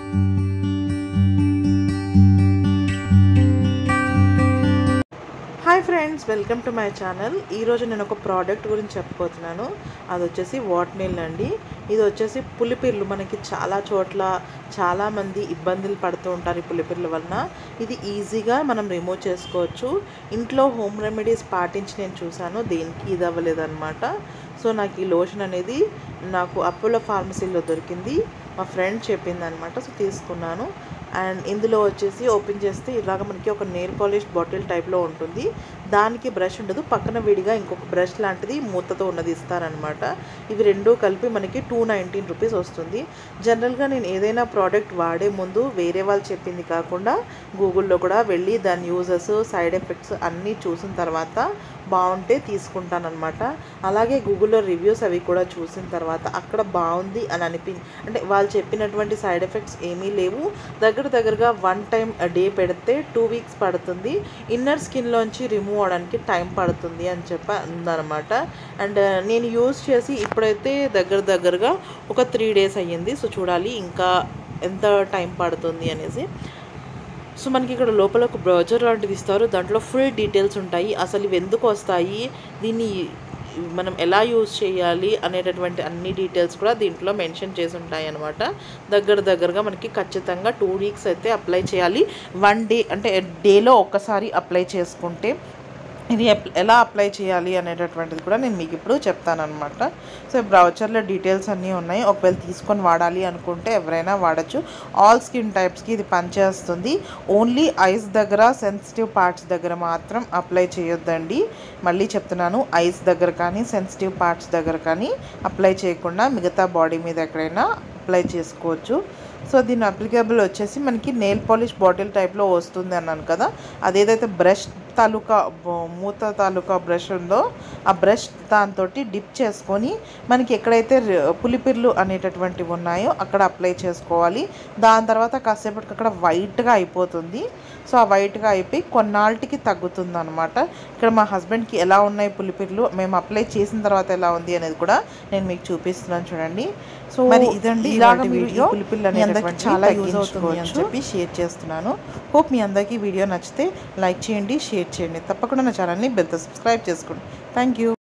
hi friends welcome to my channel ఈరోజు నేను ఒక ప్రోడక్ట్ గురించి చెప్పబోతున్నాను అది వచ్చేసి వాట్ నీల్ అండి ఇది వచ్చేసి పులిపిర్లు మనకి చాలా చోట్ల చాలామంది ఇబ్బందులు పడుతూ ఉంటారు ఈ పులిపిర్ల వలన ఇది ఈజీగా మనం రిమూవ్ చేసుకోవచ్చు ఇంట్లో హోమ్ రెమెడీస్ పాటించి నేను చూశాను దేనికి ఇది అవ్వలేదన్నమాట సో నాకు ఈ లోషన్ అనేది నాకు అపోలో ఫార్మసీలో దొరికింది మా ఫ్రెండ్ చెప్పింది అనమాట సో తీసుకున్నాను అండ్ ఇందులో వచ్చేసి ఓపెన్ చేస్తే ఇలాగ మనకి ఒక నెయిల్ పాలిష్ బాటిల్ టైప్లో ఉంటుంది దానికి బ్రష్ ఉండదు పక్కన విడిగా ఇంకొక బ్రష్ లాంటిది మూతతో ఉన్నది ఇస్తారనమాట ఇవి రెండు కలిపి మనకి టూ నైంటీన్ రూపీస్ వస్తుంది జనరల్గా నేను ఏదైనా ప్రోడక్ట్ వాడే ముందు వేరే వాళ్ళు చెప్పింది కాకుండా గూగుల్లో కూడా వెళ్ళి దాని యూజెస్ సైడ్ ఎఫెక్ట్స్ అన్నీ చూసిన తర్వాత బాగుంటే తీసుకుంటానమాట అలాగే గూగుల్లో రివ్యూస్ అవి కూడా చూసిన తర్వాత అక్కడ బాగుంది అని అనిపి అంటే వాళ్ళు చెప్పినటువంటి సైడ్ ఎఫెక్ట్స్ ఏమీ లేవు దగ్గర దగ్గరగా వన్ టైం డే పెడితే టూ వీక్స్ పడుతుంది ఇన్నర్ స్కిన్లోంచి రిమూవ్ అవడానికి టైం పడుతుంది అని చెప్పి ఉందన్నమాట అండ్ నేను యూజ్ చేసి ఇప్పుడైతే దగ్గర దగ్గరగా ఒక త్రీ డేస్ అయ్యింది సో చూడాలి ఇంకా ఎంత టైం పడుతుంది అనేసి సో మనకి ఇక్కడ లోపల ఒక బ్రౌజర్ లాంటిది ఇస్తారు దాంట్లో ఫుల్ డీటెయిల్స్ ఉంటాయి అసలు ఇవి ఎందుకు వస్తాయి దీన్ని మనం ఎలా యూజ్ చేయాలి అనేటటువంటి అన్ని డీటెయిల్స్ కూడా దీంట్లో మెన్షన్ చేసి ఉంటాయి అనమాట దగ్గర దగ్గరగా మనకి ఖచ్చితంగా టూ వీక్స్ అయితే అప్లై చేయాలి వన్ డే అంటే డేలో ఒక్కసారి అప్లై చేసుకుంటే ఇది ఎప్- ఎలా అప్లై చేయాలి అనేటటువంటిది కూడా నేను మీకు ఇప్పుడు చెప్తానమాట సో బ్రౌచర్లో డీటెయిల్స్ అన్నీ ఉన్నాయి ఒకవేళ తీసుకొని వాడాలి అనుకుంటే ఎవరైనా వాడచ్చు ఆల్ స్కిన్ టైప్స్కి ఇది పనిచేస్తుంది ఓన్లీ ఐస్ దగ్గర సెన్సిటివ్ పార్ట్స్ దగ్గర మాత్రం అప్లై చేయొద్దండి మళ్ళీ చెప్తున్నాను ఐస్ దగ్గర కానీ సెన్సిటివ్ పార్ట్స్ దగ్గర కానీ అప్లై చేయకుండా మిగతా బాడీ మీద ఎక్కడైనా అప్లై చేసుకోవచ్చు సో దీని అప్లికేబుల్ వచ్చేసి మనకి నెయిల్ పాలిష్ బాటిల్ టైప్లో వస్తుంది అన్నాను కదా అదేదైతే బ్రష్ తాలూకా బ- మూత తాలూకా బ్రష్ ఉందో ఆ బ్రష్ దాంతో డిప్ చేసుకొని మనకి ఎక్కడైతే ర- పులిపిర్లు అనేటటువంటివి ఉన్నాయో అక్కడ అప్లై చేసుకోవాలి దాని తర్వాత కాసేపటికి అక్కడ వైట్గా అయిపోతుంది సో ఆ వైట్గా అయిపోయి కొన్నాళ్ళకి తగ్గుతుంది అనమాట ఇక్కడ మా హస్బెండ్కి ఎలా ఉన్నాయి పులిపిర్లు మేము అప్లై చేసిన తర్వాత ఎలా ఉంది అనేది కూడా నేను మీకు చూపిస్తున్నాను చూడండి సో మరి ఇదండి ఇలాగ ఇలాంటి మీరు వీడియో ఈ పులిపిర్లు మీ అందరికీ అనేటటువంటివి చాలా యూజ్ అవుతుంది తగ్గించుకోవచ్చు అని అని చెప్పి షేర్ చేస్తున్నాను హోప్ మీ అందరికీ వీడియో నచ్చితే లైక్ చేయండి షేర్ చేయండి తప్పకుండా నా ఛానల్ని బెల్తో సబ్స్క్రైబ్ చేసుకోండి థ్యాంక్ యూ